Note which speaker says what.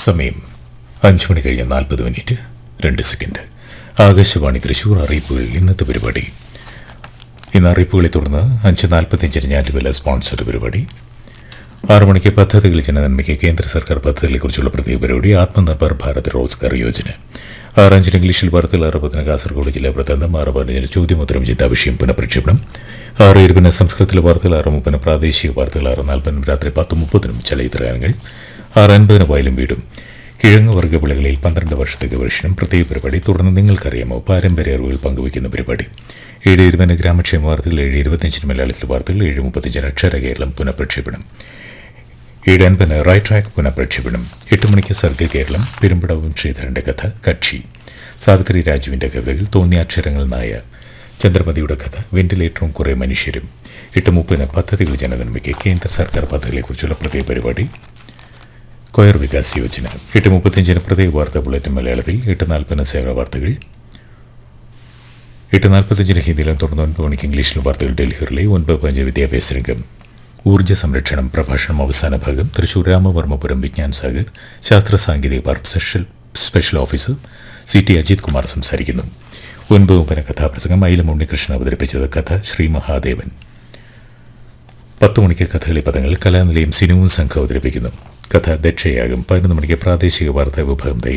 Speaker 1: സമയം അഞ്ചു മണി കഴിഞ്ഞ് നാൽപ്പത് മിനിറ്റ് രണ്ട് സെക്കൻഡ് ആകാശവാണി തൃശൂർ അറിയിപ്പുകൾ ഇന്നത്തെ പരിപാടി ഇന്ന് അറിയിപ്പുകളെ തുടർന്ന് അഞ്ച് നാൽപ്പത്തിയഞ്ചിന് ഞാറ്റുവില സ്പോൺസർഡ് പരിപാടി ആറു മണിക്ക് പദ്ധതികൾ ജനനന്മയ്ക്ക് കേന്ദ്ര സർക്കാർ പദ്ധതികളെക്കുറിച്ചുള്ള പ്രത്യേക പരിപാടി ആത്മനിർഭർ ഭാരത് റോസ്ഗാർ യോജന ആറഞ്ചിന് ഇംഗ്ലീഷിൽ വാർത്തകൾ ആറ് പതിന് കാസർഗോഡ് ജില്ലാ വൃത്താന്തം ആറ് പതിനഞ്ചിന് ചോദ്യോത്തരം ചിന്താ വിഷയം പുനഃപ്രക്ഷേപണം ആറ് ഇരുപതിന് സംസ്കൃതത്തിലെ വാർത്തകൾ ആറ് മുപ്പതിന് പ്രാദേശിക വാർത്തകൾ ആറ് നാൽപ്പതിനും രാത്രി പത്ത് മുപ്പതിനും ചലച്ചിത്രഗാനങ്ങൾ ആറ് അൻപതിന് വയലും വീടും കിഴങ്ങ് വർഗ്ഗ വിളകളിൽ പന്ത്രണ്ട് വർഷത്തെ ഗവേഷണം പ്രത്യേക പരിപാടി തുടർന്ന് നിങ്ങൾക്കറിയാമോ പാരമ്പര്യ അറിവുകൾ പങ്കുവയ്ക്കുന്ന പരിപാടി ഏഴ് ഇരുപതിന് ഗ്രാമക്ഷേമ വാർത്തകൾ ഏഴ് ഇരുപത്തിയഞ്ചിന് മലയാളത്തിലെ വാർത്തകൾ ഏഴ് മുപ്പത്തിയഞ്ചിന് അക്ഷര കേരളം പുനഃപ്രക്ഷേപണം ഏഴ് അൻപതിന് റൈറ്റ് ട്രാക്ക് പുനഃപ്രക്ഷേപണം എട്ട് മണിക്ക് സർഗ കേരളം പെരുമ്പടവും ശ്രീധരന്റെ കഥ കക്ഷി സാവിത്രി രാജുവിന്റെ കഥകൾ തോന്നിയ അക്ഷരങ്ങൾ നായ ചന്ദ്രമതിയുടെ കഥ വെന്റിലേറ്ററും കുറേ മനുഷ്യരും എട്ട് മുപ്പതിന് പദ്ധതികൾ ജനനന്മയ്ക്ക് കേന്ദ്ര സർക്കാർ പദ്ധതികളെക്കുറിച്ചുള്ള പ്രത്യേക പരിപാടി കൊയർ വികാസ് യോജന എട്ട് മുപ്പത്തിയഞ്ചിന് പ്രത്യേക വാർത്താ ബുള്ളറ്റിൻ മലയാളത്തിൽ എട്ട് നാൽപ്പതിന് സേവന വാർത്തകൾ എട്ട് നാൽപ്പത്തഞ്ചിന് ഹിന്ദിയിലും തുടർന്ന് ഒൻപത് മണിക്ക് ഇംഗ്ലീഷിലും വാർത്തകൾ ഡൽഹിയിലെ ഒൻപത് പതിനഞ്ച് വിദ്യാഭ്യാസ രംഗം ഊർജ്ജ സംരക്ഷണം പ്രഭാഷണം അവസാന ഭാഗം തൃശൂർ രാമവർമ്മപുരം വിജ്ഞാൻ സാഗർ ശാസ്ത്ര സാങ്കേതിക park special special officer C T Ajith Kumar സംസാരിക്കുന്നു ഒൻപത് മുപ്പതിന് കഥാപ്രസംഗം അയിലം ഉണ്ണികൃഷ്ണൻ അവതരിപ്പിച്ചത് കഥ ശ്രീ മഹാദേവൻ പത്ത് മണിക്ക് കഥകളി പദങ്ങൾ കലാനിലയം സിനിമവും സംഘം അവതരിപ്പിക്കുന്നു കഥ ദക്ഷയാകും പതിനൊന്ന് മണിക്ക് പ്രാദേശിക വാർത്താ വിഭാഗം തയ്യാറാക്കി